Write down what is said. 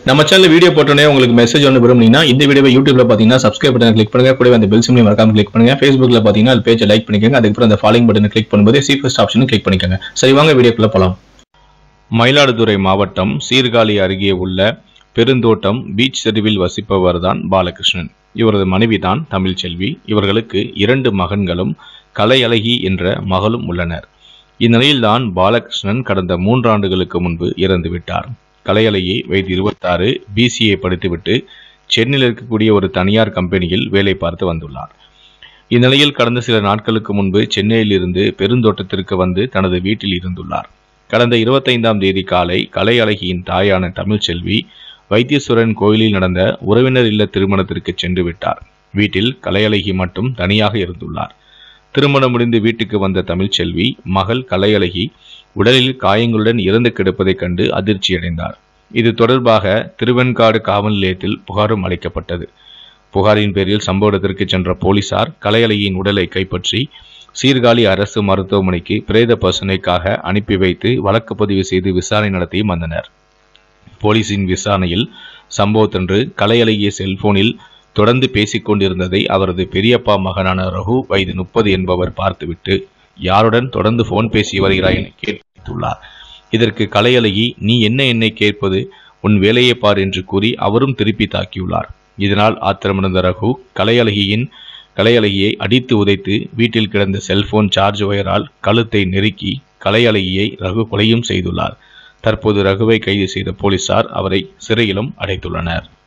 நம்ம channel video போட்டோன்னே உங்களுக்கு மெசேஜ் ஒன்று விரும்புனீங்கன்னா இந்த வீடியோவை யூடியூப்ல பார்த்தீங்கன்னா சப்ஸ்கிரைப் பட்டன் கிளிக் பண்ணுங்க கூடவே அந்த பெல் சிம்லையும் மறக்காம கிளிக் பண்ணுங்க ஃபேஸ்புக்ல பார்த்தீங்கன்னா அது பேஜை லைக் பண்ணிக்கோங்க அதுக்கப்புறம் அந்த ஃபாலோயிங் பட்டனை கிளிக் பண்ணும்போது சி ஃபர்ஸ்ட் ஆப்ஷனும் கிளிக் பண்ணிக்கோங்க சரி வாங்க வீடியோக்குள்ள போலாம் மயிலாடுதுறை மாவட்டம் சீர்காழி அருகே உள்ள பெருந்தோட்டம் பீச் தெருவில் வசிப்பவர் தான் பாலகிருஷ்ணன் இவரது மனைவி தான் தமிழ்ச்செல்வி இவர்களுக்கு இரண்டு மகன்களும் கலையழகி என்ற மகளும் உள்ளனர் இந்நிலையில்தான் பாலகிருஷ்ணன் கடந்த மூன்றாண்டுகளுக்கு முன்பு இறந்து விட்டார் கலையழகி வயது இருபத்தாறு பிசிஏ படித்துவிட்டு சென்னையில் இருக்கக்கூடிய ஒரு தனியார் கம்பெனியில் வேலை பார்த்து வந்துள்ளார் இந்நிலையில் கடந்த சில நாட்களுக்கு முன்பு சென்னையில் இருந்து பெருந்தோட்டத்திற்கு வந்து தனது வீட்டில் இருந்துள்ளார் கடந்த இருபத்தைந்தாம் தேதி காலை கலை அழகியின் தாயான தமிழ்ச்செல்வி வைத்தீஸ்வரன் கோயிலில் நடந்த உறவினர் இல்ல திருமணத்திற்கு சென்று விட்டார் வீட்டில் கலையழகி மட்டும் தனியாக இருந்துள்ளார் திருமணம் முடிந்து வீட்டுக்கு வந்த தமிழ்ச்செல்வி மகள் கலையழகி உடலில் காயங்களுடன் இறந்து கிடப்பதைக் கண்டு அதிர்ச்சியடைந்தார் இது தொடர்பாக திருவெண்காடு காவல் நிலையத்தில் புகாரும் அளிக்கப்பட்டது புகாரின் பேரில் சம்பவ இடத்திற்கு சென்ற போலீசார் கலையழகியின் உடலை கைப்பற்றி சீர்காழி அரசு மருத்துவமனைக்கு பிரேத பரிசோதனைக்காக அனுப்பி வைத்து வழக்கு பதிவு செய்து விசாரணை நடத்தியும் வந்தனர் போலீசின் விசாரணையில் சம்பவத்தன்று கலையழகிய செல்போனில் தொடர்ந்து பேசிக் கொண்டிருந்ததை அவரது பெரியப்பா மகனான ரகு வயது முப்பது என்பவர் பார்த்துவிட்டு யாருடன் தொடர்ந்து போன் பேசி வருகிறாய் என கேட்டுள்ளார் இதற்கு கலையழகி நீ என்ன என்னை கேட்பது உன் வேலையை பார் என்று கூறி அவரும் திருப்பி தாக்கியுள்ளார் இதனால் ஆத்திரமடைந்த ரகு கலையழகியின் கலையழகியை அடித்து உதைத்து வீட்டில் கிடந்த செல்போன் சார்ஜ் ஒயரால் கழுத்தை நெருக்கி கலையழகியை ரகு கொலையும் செய்துள்ளார் தற்போது ரகுவை கைது செய்த போலீசார் அவரை சிறையிலும் அடைத்துள்ளனர்